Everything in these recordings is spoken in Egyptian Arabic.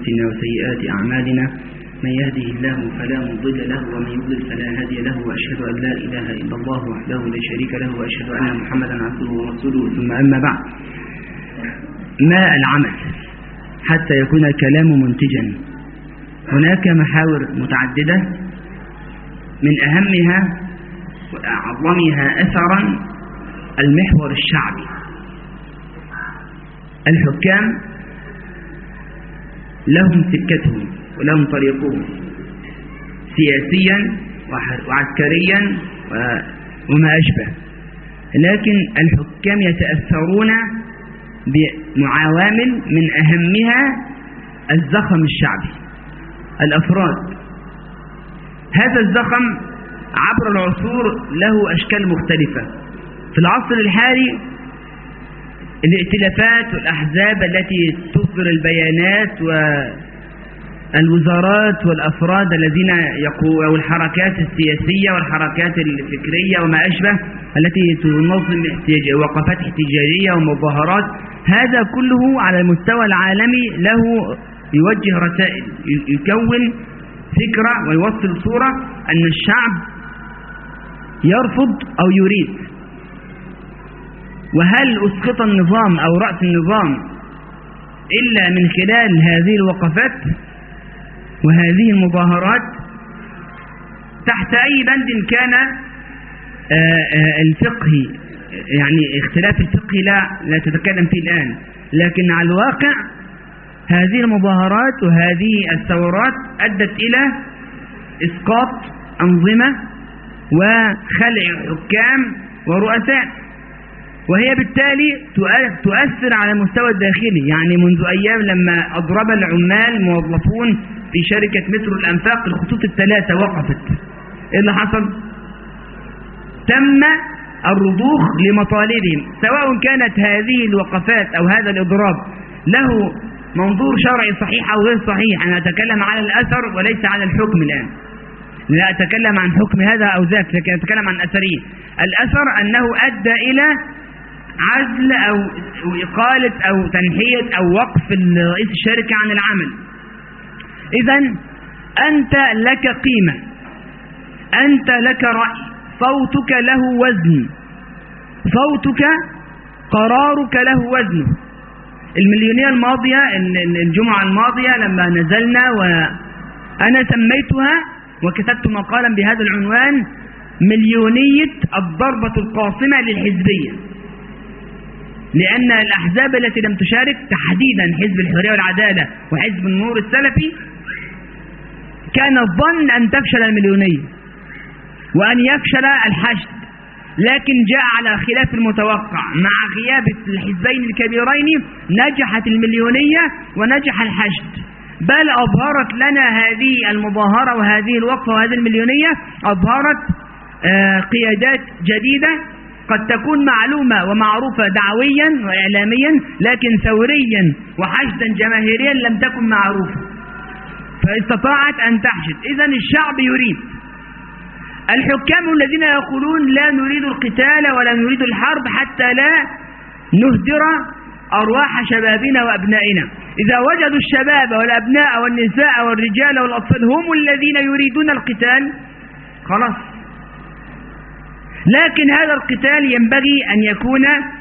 أنفسنا وسيئات أعمالنا من يهده الله فلا مضل له ومن يضلل فلا هادي له وأشهد أن لا إله إلا الله وحده لا شريك له وأشهد أن محمدا عبده ورسوله ثم أما بعد ما العمل حتى يكون الكلام منتجا هناك محاور متعددة من أهمها وأعظمها أثرا المحور الشعبي الحكام لهم سكتهم ولهم طريقهم سياسيا وعسكريا وما أشبه لكن الحكام يتأثرون بمعاوامل من أهمها الزخم الشعبي الأفراد هذا الزخم عبر العصور له أشكال مختلفة في العصر الحالي الائتلافات والأحزاب التي تصدر البيانات والوزارات والأفراد الذين يقوا أو الحركات السياسية والحركات الفكرية وما أشبه التي تنظم وقفات احتجاجية ومظاهرات هذا كله على المستوى العالمي له يوجه رسائل يكون فكرة ويوصل صورة أن الشعب يرفض أو يريد وهل أسقط النظام أو رأس النظام إلا من خلال هذه الوقفات وهذه المظاهرات تحت أي بند كان الفقهي يعني اختلاف الفقه لا لا تتكلم فيه الآن لكن على الواقع هذه المظاهرات وهذه الثورات أدت إلى إسقاط أنظمة وخلع حكام ورؤساء وهي بالتالي تؤثر على المستوى الداخلي يعني منذ أيام لما أضرب العمال موظفون في شركة مترو الأنفاق الخطوط الثلاثة وقفت إيه اللي حصل تم الرضوخ لمطالبهم سواء كانت هذه الوقفات أو هذا الإضراب له منظور شرعي صحيح أو غير صحيح أنا أتكلم على الأثر وليس على الحكم الآن لا أتكلم عن حكم هذا أو ذاك لكن أتكلم عن أثرين الأثر أنه أدى إلى عزل أو إقالة أو تنحية أو وقف رئيس الشركة عن العمل إذا أنت لك قيمة أنت لك رأي صوتك له وزن صوتك قرارك له وزن المليونية الماضية الجمعة الماضية لما نزلنا وأنا سميتها وكتبت مقالا بهذا العنوان مليونية الضربة القاصمة للحزبية لأن الأحزاب التي لم تشارك تحديدا حزب الحرية والعدالة وحزب النور السلفي كان الظن أن تفشل المليونية وأن يفشل الحشد لكن جاء على خلاف المتوقع مع غياب الحزبين الكبيرين نجحت المليونية ونجح الحشد بل أظهرت لنا هذه المظاهرة وهذه الوقفة وهذه المليونية أظهرت آه قيادات جديدة قد تكون معلومة ومعروفة دعويا وإعلاميا لكن ثوريا وحشدا جماهيريا لم تكن معروفة فاستطاعت أن تحشد إذا الشعب يريد الحكام الذين يقولون لا نريد القتال ولا نريد الحرب حتى لا نهدر أرواح شبابنا وأبنائنا إذا وجدوا الشباب والأبناء والنساء والرجال والأطفال هم الذين يريدون القتال خلاص لكن هذا القتال ينبغي أن يكون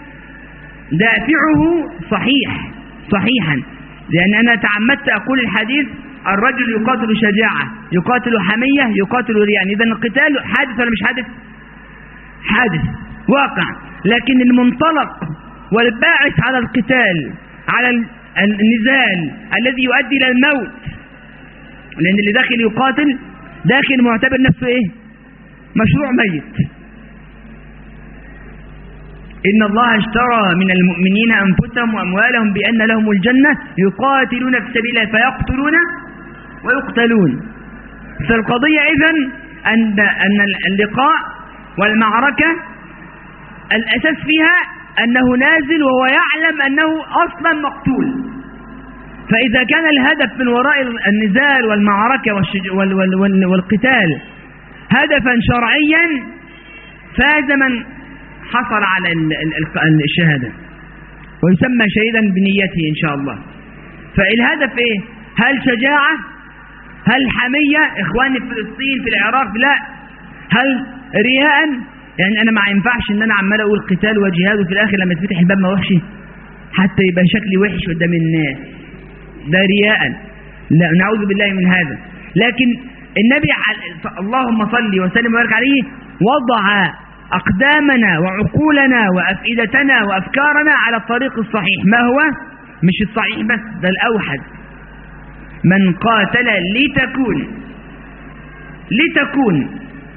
دافعه صحيح صحيحا لأن أنا تعمدت أقول الحديث الرجل يقاتل شجاعة يقاتل حمية يقاتل ريان إذا القتال حادث ولا مش حادث حادث واقع لكن المنطلق والباعث على القتال على النزال الذي يؤدي إلى الموت لأن اللي داخل يقاتل داخل معتبر نفسه إيه مشروع ميت إن الله اشترى من المؤمنين أنفسهم وأموالهم بأن لهم الجنة يقاتلون في سبيل الله فيقتلون ويقتلون فالقضية إذن أن, أن اللقاء والمعركة الأساس فيها أنه نازل وهو يعلم أنه أصلا مقتول فإذا كان الهدف من وراء النزال والمعركة وال وال وال والقتال هدفا شرعيا فاز من حصل على الشهادة ويسمى شهيدا بنيته إن شاء الله فالهدف إيه هل شجاعة هل حمية إخواني في فلسطين في العراق لا هل رياء يعني أنا ما ينفعش إن أنا عمال أقول قتال وجهاد وفي الآخر لما يتفتح الباب ما وحش حتى يبقى شكلي وحش قدام الناس ده رياء لا نعوذ بالله من هذا لكن النبي اللهم صل وسلم وبارك عليه وضع أقدامنا وعقولنا وأفئدتنا وأفكارنا على الطريق الصحيح ما هو مش الصحيح بس ده الأوحد من قاتل لتكون لتكون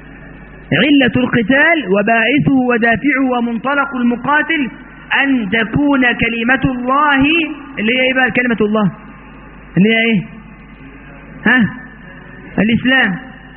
علة القتال وباعثه ودافعه ومنطلق المقاتل أن تكون كلمة الله اللي هي إيه بقى كلمة الله اللي هي إيه ها الإسلام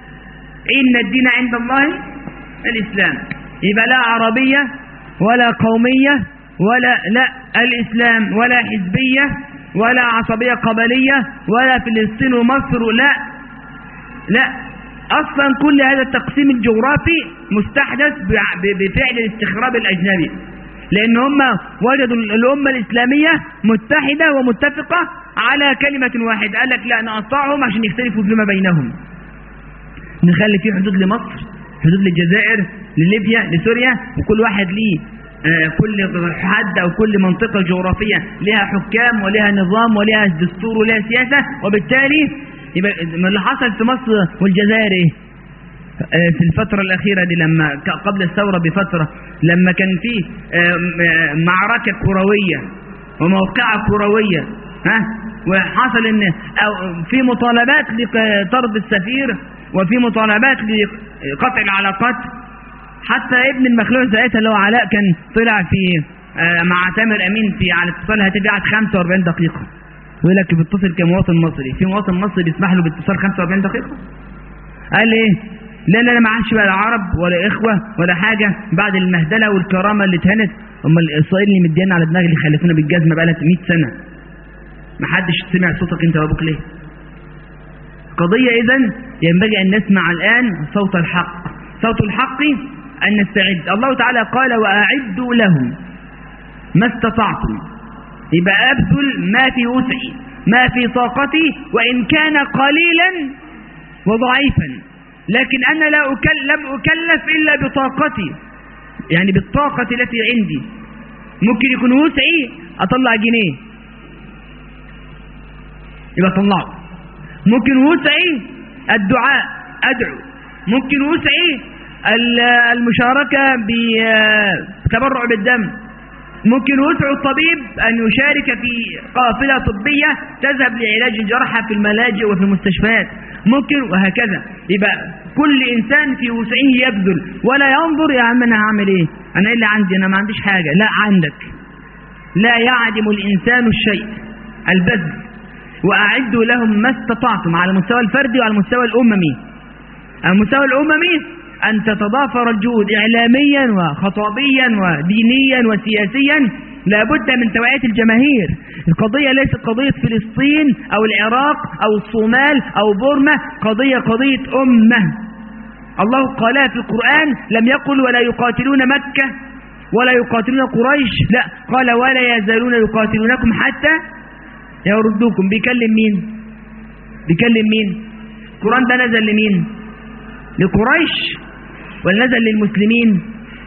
إن الدين عند الله الإسلام يبقى لا عربية ولا قومية ولا لا الإسلام ولا حزبية ولا عصبية قبلية ولا فلسطين ومصر لا لا أصلا كل هذا التقسيم الجغرافي مستحدث بفعل الاستخراب الأجنبي لأن هم وجدوا الأمة الإسلامية متحدة ومتفقة على كلمة واحدة قال لك لا نقطعهم عشان يختلفوا فيما بينهم نخلي في حدود لمصر حدود للجزائر لليبيا لسوريا وكل واحد ليه آه كل حد أو كل منطقة جغرافية لها حكام ولها نظام ولها دستور ولها سياسة وبالتالي يبقى اللي حصل في مصر والجزائر ايه آه في الفترة الأخيرة دي لما قبل الثورة بفترة لما كان في آه معركة كروية وموقعة كروية ها وحصل ان أو في مطالبات لطرد السفير وفي مطالبات لقطع العلاقات حتى ابن المخلوع ساعتها اللي هو علاء كان طلع في مع تامر امين في على اتصال هاتفي قعد 45 دقيقه ويقول لك بيتصل كمواطن مصري في مواطن مصري يسمح له باتصال 45 دقيقه قال ايه لا لا لا ما عادش بقى لا عرب ولا اخوه ولا حاجه بعد المهدله والكرامه اللي اتهنت امال اسرائيل اللي مديانا على دماغ اللي خلفونا بالجزمه بقى لها 100 سنه ما حدش سمع صوتك انت وابوك ليه قضيه اذا ينبغي ان نسمع الان صوت الحق صوت الحق أن نستعد الله تعالى قال وأعدوا لهم ما استطعتم يبقى أبذل ما في وسعي ما في طاقتي وإن كان قليلا وضعيفا لكن أنا لا أكل لم أكلف إلا بطاقتي يعني بالطاقة التي عندي ممكن يكون وسعي أطلع جنيه يبقى طلعه ممكن وسعي الدعاء أدعو ممكن وسعي المشاركة بتبرع بالدم ممكن وسع الطبيب أن يشارك في قافلة طبية تذهب لعلاج الجرحى في الملاجئ وفي المستشفيات ممكن وهكذا يبقى كل إنسان في وسعه يبذل ولا ينظر يا عم أنا هعمل إيه أنا إيه اللي عندي أنا ما عنديش حاجة لا عندك لا يعدم الإنسان الشيء البذل وأعدوا لهم ما استطعتم على المستوى الفردي وعلى المستوى الأممي على المستوى الأممي أن تتضافر الجهود إعلاميا وخطابيا ودينيا وسياسيا لابد من توعية الجماهير القضية ليست قضية فلسطين أو العراق أو الصومال أو بورما قضية قضية أمة الله قالها في القرآن لم يقل ولا يقاتلون مكة ولا يقاتلون قريش لا قال ولا يزالون يقاتلونكم حتى يردوكم بيكلم مين بيكلم مين القرآن ده نزل لمين لقريش ونزل للمسلمين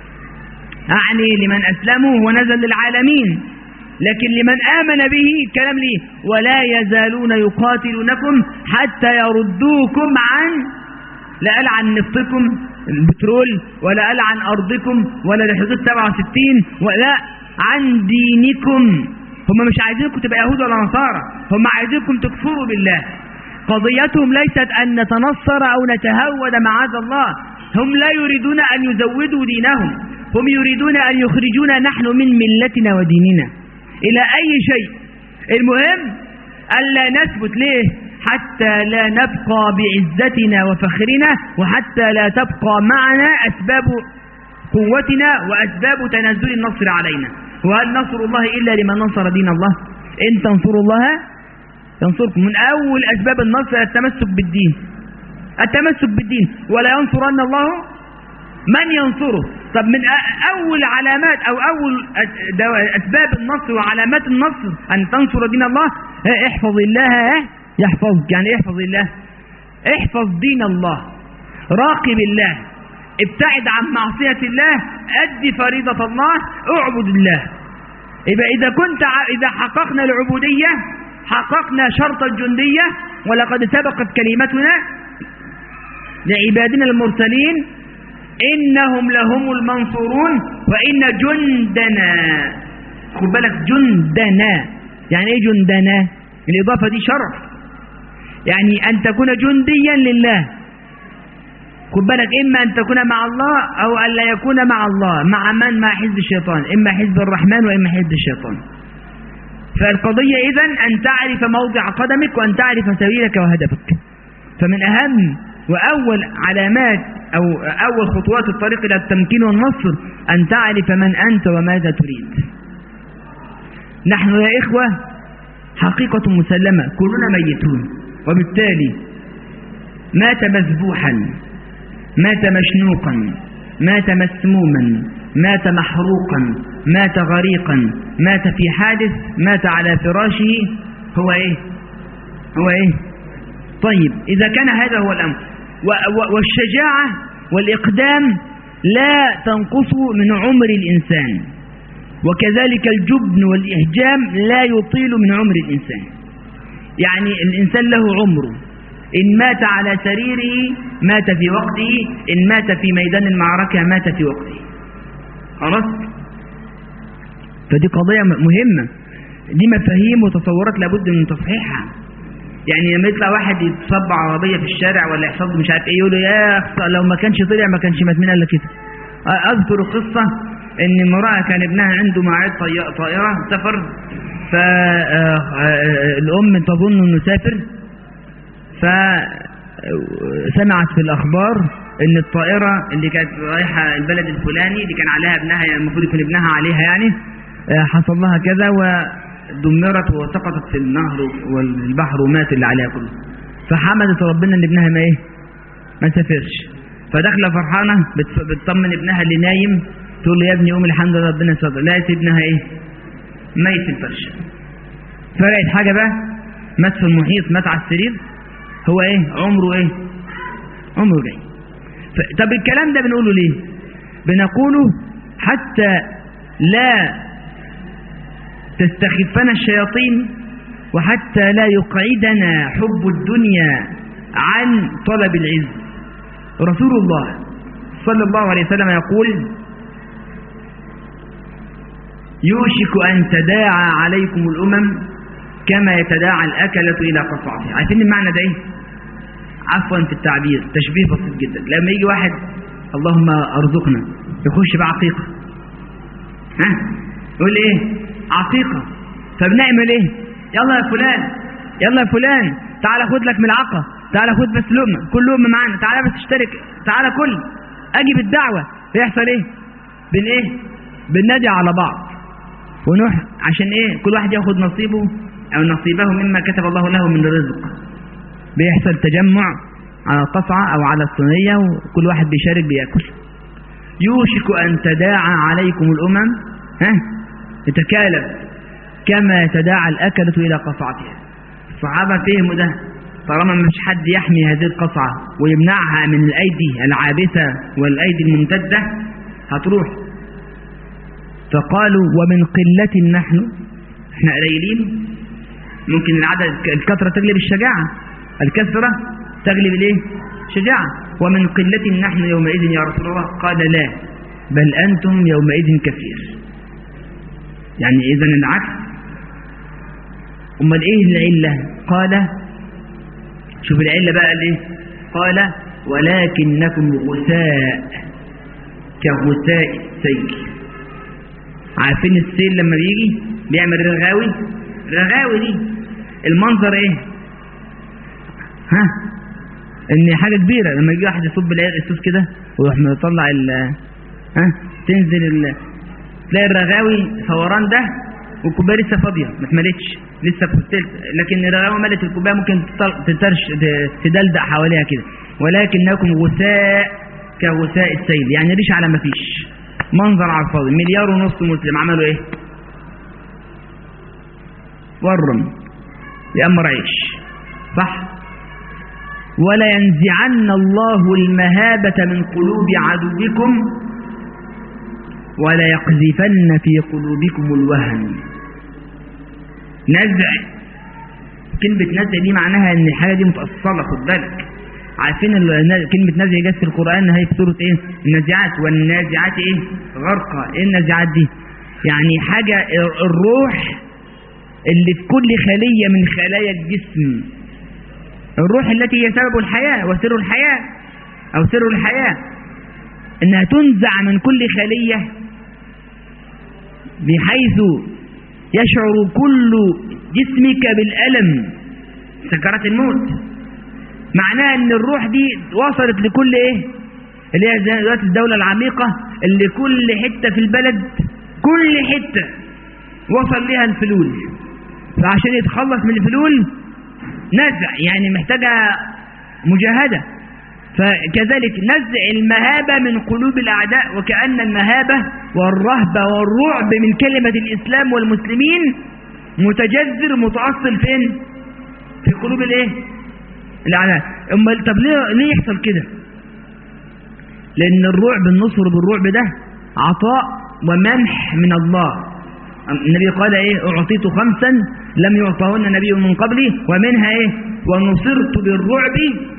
أعني لمن أسلموا ونزل للعالمين لكن لمن آمن به كلام ليه ولا يزالون يقاتلونكم حتى يردوكم عن لا قال عن نفطكم البترول ولا قال عن أرضكم ولا لحدود 67 ولا عن دينكم هم مش عايزينكم تبقى يهود ولا نصارى هم عايزينكم تكفروا بالله قضيتهم ليست أن نتنصر أو نتهود معاذ الله هم لا يريدون أن يزودوا دينهم هم يريدون أن يخرجونا نحن من ملتنا وديننا إلى أي شيء المهم ألا نثبت ليه حتى لا نبقى بعزتنا وفخرنا وحتى لا تبقى معنا أسباب قوتنا وأسباب تنزل النصر علينا وهل نصر الله إلا لمن نصر دين الله إن تنصروا الله ينصركم من أول أسباب النصر التمسك بالدين التمسك بالدين ولا ينصرن الله من ينصره طب من أول علامات أو أول أسباب النصر وعلامات النصر أن تنصر دين الله احفظ الله يحفظك يعني إيه يحفظ الله احفظ دين الله راقب الله ابتعد عن معصية الله أدي فريضة الله اعبد الله يبقى إذا كنت ع... إذا حققنا العبودية حققنا شرط الجندية ولقد سبقت كلمتنا لعبادنا المرسلين إنهم لهم المنصورون وإن جندنا خد بالك جندنا يعني إيه جندنا الإضافة دي شرف يعني أن تكون جنديا لله خد بالك إما أن تكون مع الله أو أن لا يكون مع الله مع من مع حزب الشيطان إما حزب الرحمن وإما حزب الشيطان فالقضية إذن أن تعرف موضع قدمك وأن تعرف سبيلك وهدفك فمن أهم وأول علامات أو أول خطوات الطريق إلى التمكين والنصر أن تعرف من أنت وماذا تريد نحن يا إخوة حقيقة مسلمة كلنا ميتون وبالتالي مات مذبوحا مات مشنوقا مات مسموما مات محروقا مات غريقا مات في حادث مات على فراشه هو ايه هو ايه طيب اذا كان هذا هو الامر والشجاعة والاقدام لا تنقص من عمر الانسان وكذلك الجبن والاهجام لا يطيل من عمر الانسان يعني الانسان له عمره إن مات على سريره مات في وقته إن مات في ميدان المعركة مات في وقته خلاص فدي قضية مهمة دي مفاهيم وتصورات لابد من تصحيحها يعني لما يطلع واحد يتصب عربية في الشارع ولا يحصل له مش عارف ايه يقول له يا أخطأ لو ما كانش طلع ما كانش مات منها الا كده اذكر قصة ان امرأة كان ابنها عنده ميعاد طائرة سفر فالام تظن انه سافر فسمعت في الأخبار ان الطائرة اللي كانت رايحة البلد الفلاني اللي كان عليها ابنها المفروض يكون ابنها عليها يعني حصل لها كذا ودمرت وسقطت في النهر والبحر ومات اللي عليها كله فحمدت ربنا ان ابنها ما ايه ما سافرش فداخله فرحانة بتطمن ابنها اللي نايم تقول له يا ابني قوم الحمد لله ربنا ستر لقيت ابنها ايه ميت في الفرش فرقت حاجة بقى مات في المحيط مات على السرير هو ايه عمره ايه عمره جاي طب الكلام ده بنقوله ليه بنقوله حتى لا تستخفنا الشياطين وحتى لا يقعدنا حب الدنيا عن طلب العز رسول الله صلى الله عليه وسلم يقول يوشك أن تداعى عليكم الأمم كما يتداعى الأكلة إلى قصعتها عارفين المعنى ده ايه عفوا في التعبير تشبيه بسيط جدا لما يجي واحد اللهم ارزقنا يخش بعقيقة ها يقول ايه عقيقة فبنعمل ايه يلا يا فلان يلا يا فلان تعال خد لك ملعقة تعال خد بس لقمة كل لقمة معانا تعال بس اشترك تعال كل اجي بالدعوة بيحصل ايه بن ايه بننادي على بعض ونروح عشان ايه كل واحد ياخد نصيبه او نصيبه مما كتب الله له من الرزق بيحصل تجمع على القصعة أو على الصينية وكل واحد بيشارك بياكل يوشك أن تداعى عليكم الأمم ها تتكالب كما يتداعى الأكلة إلى قصعتها الصحابة فهموا ده طالما مش حد يحمي هذه القصعة ويمنعها من الأيدي العابثة والأيدي الممتدة هتروح فقالوا ومن قلة نحن احنا قليلين ممكن العدد الكثرة تغلب الشجاعة الكثرة تغلب الايه شجاعة ومن قلة نحن يومئذ يا رسول الله قال لا بل أنتم يومئذ كثير يعني إذا العكس أمال إيه العلة قال شوف العلة بقى الايه قال ولكنكم غثاء كغثاء السيل عارفين السيل لما بيجي بيعمل رغاوي رغاوي دي المنظر ايه ها ان حاجة كبيرة لما يجي واحد يصب الصوص كده ويروح مطلع ال ها تنزل ال تلاقي الرغاوي فوران ده والكوبايه لسه فاضيه ما اتملتش لسه في التلت لكن الرغاوي ملت الكوبايه ممكن تترش تدلدق حواليها كده ولكنكم غثاء كغثاء السيل يعني ريش على ما فيش منظر على الفاضي مليار ونص مسلم عملوا ايه ورم يأمر عيش صح ولا ينزعن الله المهابة من قلوب عدوكم ولا يقذفن في قلوبكم الوهن نزع كلمة نزع دي معناها ان الحاجة دي متأصلة خد بالك عارفين كلمة نزع جت في القرآن هي في سورة ايه النازعات والنازعات ايه غرقة ايه النازعات دي يعني حاجة الروح اللي في كل خلية من خلايا الجسم الروح التي هي سبب الحياة وسر الحياة أو سر الحياة إنها تنزع من كل خلية بحيث يشعر كل جسمك بالألم سكرات الموت معناها ان الروح دي وصلت لكل ايه اللي هي دلوقتي الدولة العميقة اللي كل حتة في البلد كل حتة وصل لها الفلول فعشان يتخلص من الفلول نزع يعني محتاجة مجاهدة فكذلك نزع المهابة من قلوب الأعداء وكأن المهابة والرهبة والرعب من كلمة الإسلام والمسلمين متجذر متأصل فين في قلوب الايه الأعداء أما طب ليه, ليه يحصل كده لأن الرعب النصر بالرعب ده عطاء ومنح من الله النبي قال ايه اعطيت خمسا لم يعطهن نبي من قبلي ومنها ايه ونصرت بالرعب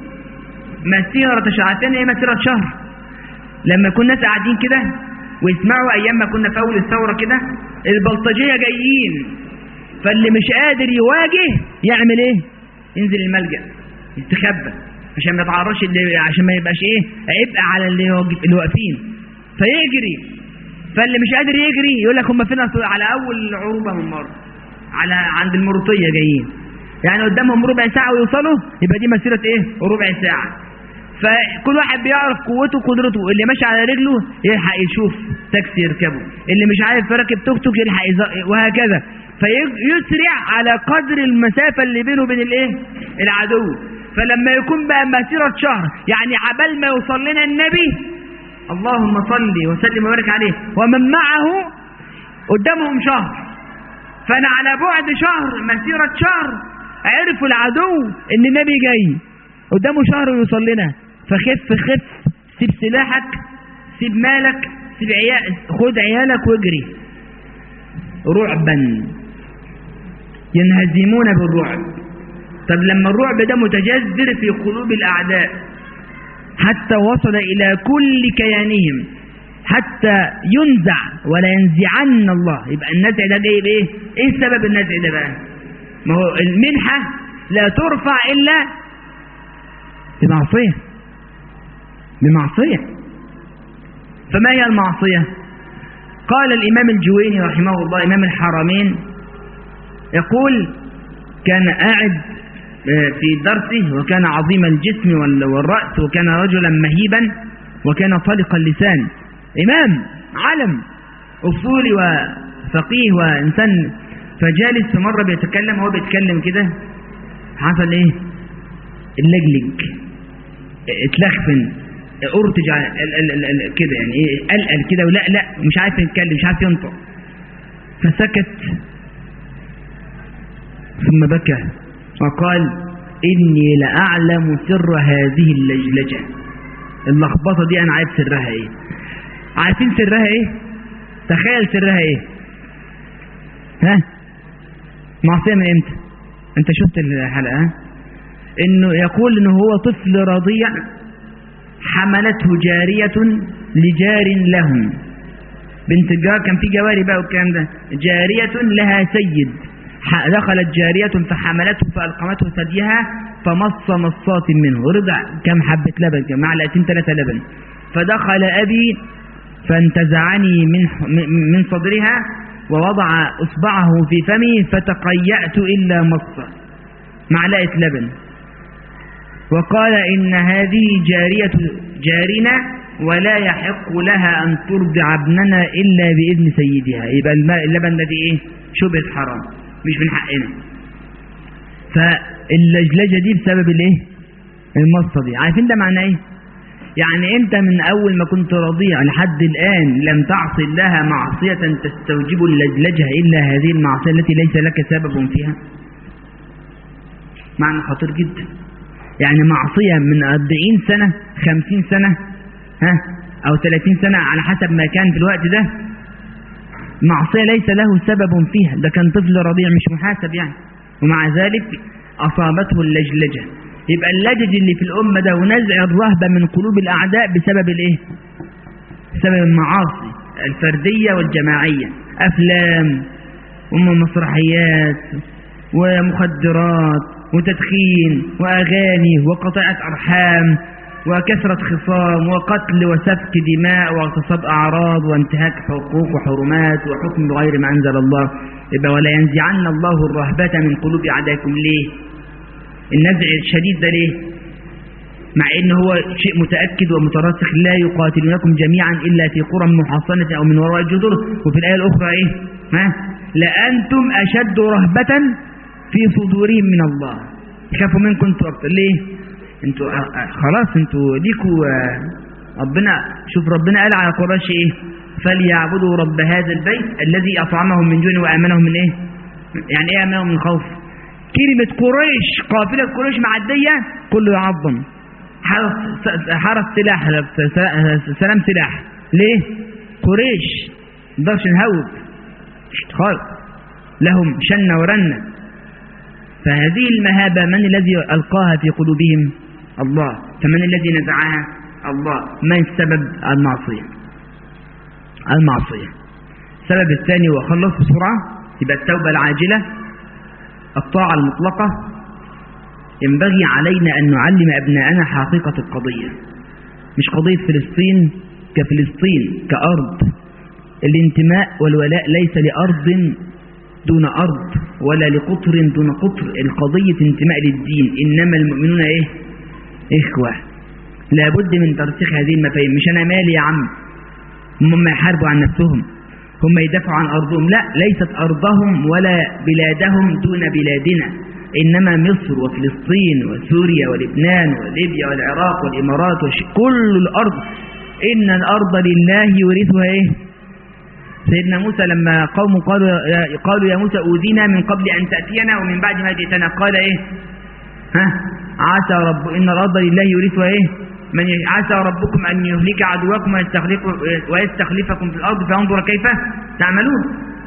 مسيرة شهرتين ايه مسيرة شهر لما كنا قاعدين كده ويسمعوا ايام ما كنا في اول الثورة كده البلطجية جايين فاللي مش قادر يواجه يعمل ايه ينزل الملجأ يستخبى عشان ما يتعرضش اللي عشان ما يبقاش ايه عبء على اللي اللي واقفين فيجري فاللي مش قادر يجري يقول لك هم فين على اول عروبه من مره على عند المرطيه جايين يعني قدامهم ربع ساعه ويوصلوا يبقى دي مسيره ايه ربع ساعه فكل واحد بيعرف قوته وقدرته اللي ماشي على رجله يلحق يشوف تاكسي يركبه اللي مش عارف راكب توك توك يلحق يزق وهكذا فيسرع على قدر المسافه اللي بينه وبين الايه العدو فلما يكون بقى مسيره شهر يعني عبال ما يوصل لنا النبي اللهم صل وسلم وبارك عليه ومن معه قدامهم شهر فانا على بعد شهر مسيرة شهر عرفوا العدو ان النبي جاي قدامه شهر ويوصل لنا فخف خف سيب سلاحك سيب مالك سيب عيال خد عيالك واجري رعبا ينهزمون بالرعب طب لما الرعب ده متجذر في قلوب الاعداء حتى وصل إلى كل كيانهم حتى ينزع ولا ينزعن الله يبقى النزع ده جاي بايه ايه سبب النزع ده بقى ما هو المنحة لا ترفع إلا بمعصية بمعصية فما هي المعصية قال الإمام الجويني رحمه الله إمام الحرمين يقول كان قاعد في درسه وكان عظيم الجسم والرأس وكان رجلا مهيبا وكان طلق اللسان إمام علم أصولي وفقيه وإنسان فجالس في مرة بيتكلم هو بيتكلم كده حصل إيه اللجلج اتلخفن ارتج كده يعني ايه قلقل كده ولا لا مش عارف يتكلم مش عارف ينطق فسكت ثم بكى وقال إني لأعلم سر هذه اللجلجة اللخبطة دي أنا عارف سرها إيه عارفين سرها إيه تخيل سرها إيه ها معصية من إمتى أنت شفت الحلقة ها إنه يقول إنه هو طفل رضيع حملته جارية لجار لهم بنت الجار كان في جواري بقى والكلام ده جارية لها سيد دخلت جارية فحملته فألقمته ثديها فمص مصات منه رضع كم حبة لبن معلقتين ثلاثة لبن فدخل أبي فانتزعني من من صدرها ووضع إصبعه في فمي فتقيأت إلا مصة معلقة لبن وقال إن هذه جارية جارنا ولا يحق لها أن ترضع ابننا إلا بإذن سيدها يبقى اللبن ده إيه شبهة حرام مش من حقنا فاللجلجة دي بسبب الايه المصة دي عارفين ده معناه ايه يعني انت من اول ما كنت رضيع لحد الان لم تعصي الله معصية تستوجب اللجلجة الا هذه المعصية التي ليس لك سبب فيها معنى خطير جدا يعني معصية من 40 سنة 50 سنة ها أو 30 سنة على حسب ما كان في الوقت ده معصية ليس له سبب فيها ده كان طفل رضيع مش محاسب يعني ومع ذلك أصابته اللجلجة يبقى اللجج اللي في الأمة ده ونزع الرهبة من قلوب الأعداء بسبب الإيه بسبب المعاصي الفردية والجماعية أفلام ومسرحيات ومخدرات وتدخين وأغاني وقطيعة أرحام وكثرة خصام وقتل وسفك دماء واغتصاب أعراض وانتهاك حقوق وحرمات وحكم بغير ما أنزل الله يبقى ولا ينزعن الله الرهبة من قلوب أعدائكم ليه النزع الشديد ده ليه مع ان هو شيء متأكد ومترسخ لا يقاتلونكم جميعا إلا في قرى محصنة أو من وراء الجدر وفي الآية الأخرى إيه ها لأنتم أشد رهبة في صدورهم من الله يخافوا منكم انتوا أكتر ليه انتوا خلاص انتوا ليكوا ربنا شوف ربنا قال على قريش ايه فليعبدوا رب هذا البيت الذي أطعمهم من جوع وآمنهم من ايه يعني ايه آمنهم من خوف كلمة قريش قافلة قريش معدية كله يعظم حرس سلاح سلام سلاح ليه قريش مقدرش نهوب خالص لهم شنة ورنة فهذه المهابة من الذي ألقاها في قلوبهم الله فمن الذي نزعها الله ما السبب المعصية المعصية السبب الثاني وخلص بسرعة يبقى التوبة العاجلة الطاعة المطلقة ينبغي علينا أن نعلم أبناءنا حقيقة القضية مش قضية فلسطين كفلسطين كأرض الانتماء والولاء ليس لأرض دون أرض ولا لقطر دون قطر القضية انتماء للدين إنما المؤمنون إيه إخوة لابد من ترسيخ هذه المفاهيم مش أنا مالي يا عم هم يحاربوا عن نفسهم هم يدافعوا عن أرضهم لا ليست أرضهم ولا بلادهم دون بلادنا إنما مصر وفلسطين وسوريا ولبنان وليبيا والعراق والإمارات وش... كل الأرض إن الأرض لله يورثها إيه سيدنا موسى لما قوم قالوا يا, قالوا يا موسى أوذينا من قبل أن تأتينا ومن بعد ما جئتنا قال إيه ها عسى رب إن الأرض لله يورثها إيه من عسى ربكم أن يهلك عدوكم ويستخلفكم في الأرض فينظر كيف تعملون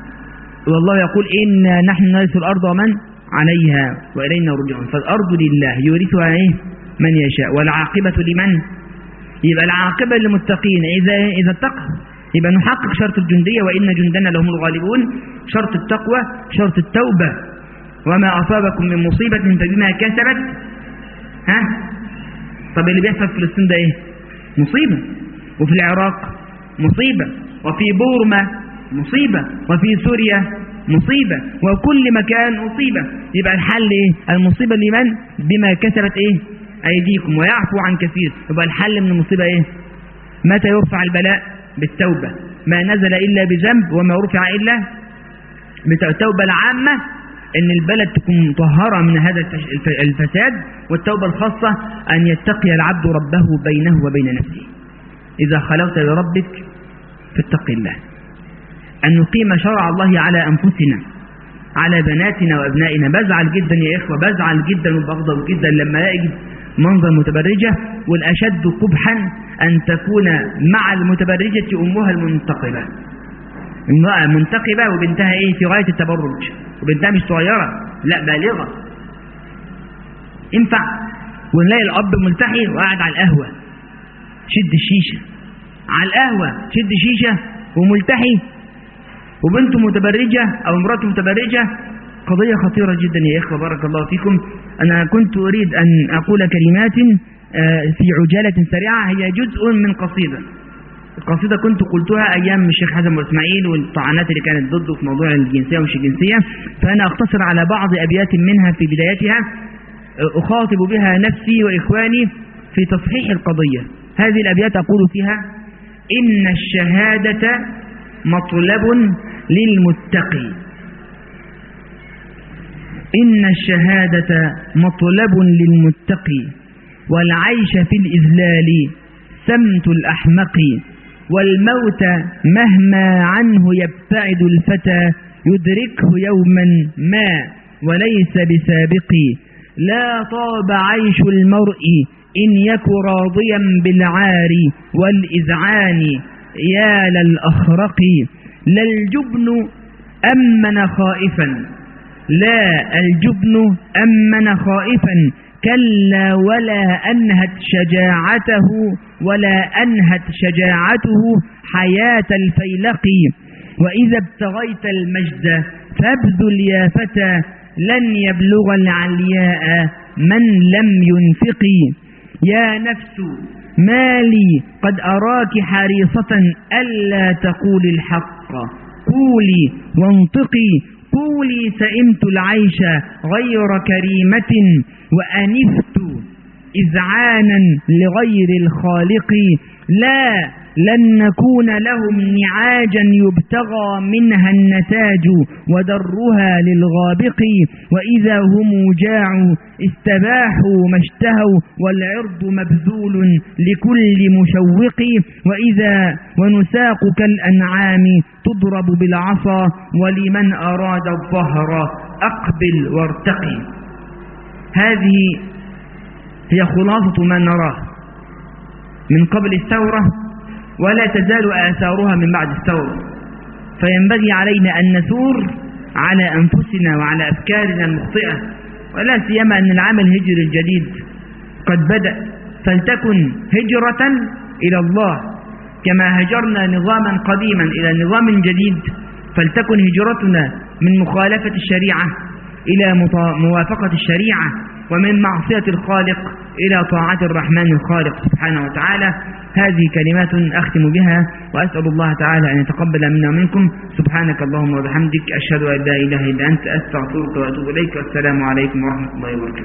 والله يقول إن نحن نرث الأرض ومن عليها وإلينا رجعون فالأرض لله يورثها إيه من يشاء والعاقبة لمن يبقى العاقبة للمتقين إذا إذا اتقوا يبقى نحقق شرط الجندية وإن جندنا لهم الغالبون شرط التقوى شرط التوبة وما أصابكم من مصيبة فبما كسبت ها طب اللي بيحصل في فلسطين ده إيه مصيبة وفي العراق مصيبة وفي بورما مصيبة وفي سوريا مصيبة وكل مكان مصيبة يبقى الحل إيه المصيبة لمن بما كسبت إيه أيديكم ويعفو عن كثير يبقى الحل من المصيبة إيه متى يرفع البلاء بالتوبة ما نزل إلا بذنب وما رفع إلا بالتوبة العامة أن البلد تكون مطهرة من هذا الفساد والتوبة الخاصة أن يتقي العبد ربه بينه وبين نفسه إذا خلوت بربك فاتق الله أن نقيم شرع الله على أنفسنا على بناتنا وأبنائنا بزعل جدا يا إخوة بزعل جدا وبغضب جدا لما ألاقي منظر متبرجة والأشد قبحا أن تكون مع المتبرجة أمها المنتقبة امرأة منتقبة وبنتها إيه في غاية التبرج وبنتها مش صغيرة لا بالغة ينفع ونلاقي الأب ملتحي وقاعد على القهوة شد الشيشة على القهوة شد شيشة وملتحي وبنته متبرجة أو امراته متبرجة قضية خطيرة جدا يا إخوة بارك الله فيكم أنا كنت أريد أن أقول كلمات في عجالة سريعة هي جزء من قصيدة القصيدة كنت قلتها أيام الشيخ حسن وإسماعيل والطعنات اللي كانت ضده في موضوع الجنسية ومش الجنسية فأنا أختصر على بعض أبيات منها في بدايتها أخاطب بها نفسي وإخواني في تصحيح القضية هذه الأبيات أقول فيها إن الشهادة مطلب للمتقي إن الشهادة مطلب للمتقي والعيش في الإذلال سمت الأحمق والموت مهما عنه يبتعد الفتى يدركه يوما ما وليس بسابق لا طاب عيش المرء إن يك راضيا بالعار والإذعان يا للأخرق لا الجبن أمن خائفا لا الجبن أمن خائفا كلا ولا أنهت شجاعته ولا أنهت شجاعته حياة الفيلق وإذا ابتغيت المجد فابذل يا فتى لن يبلغ العلياء من لم ينفق يا نفس ما لي قد أراك حريصة ألا تقول الحق قولي وانطقي قولي سئمت العيش غير كريمة وأنفت إذعانا لغير الخالق لا لن نكون لهم نعاجا يبتغى منها النتاج ودرها للغابق وإذا هم جاعوا استباحوا ما اشتهوا والعرض مبذول لكل مشوق وإذا ونساق كالأنعام تضرب بالعصا ولمن أراد الظهر أقبل وارتقي هذه هي خلاصة ما نراه من قبل الثورة ولا تزال آثارها من بعد الثورة فينبغي علينا أن نثور على أنفسنا وعلى أفكارنا المخطئة ولا سيما أن العام الهجري الجديد قد بدأ فلتكن هجرة إلى الله كما هجرنا نظاما قديما إلى نظام جديد فلتكن هجرتنا من مخالفة الشريعة إلى موافقة الشريعة ومن معصية الخالق إلى طاعة الرحمن الخالق سبحانه وتعالى هذه كلمات أختم بها وأسأل الله تعالى أن يتقبل منا ومنكم سبحانك اللهم وبحمدك أشهد أن لا إله إلا أنت أستغفرك وأتوب إليك والسلام عليكم ورحمة الله وبركاته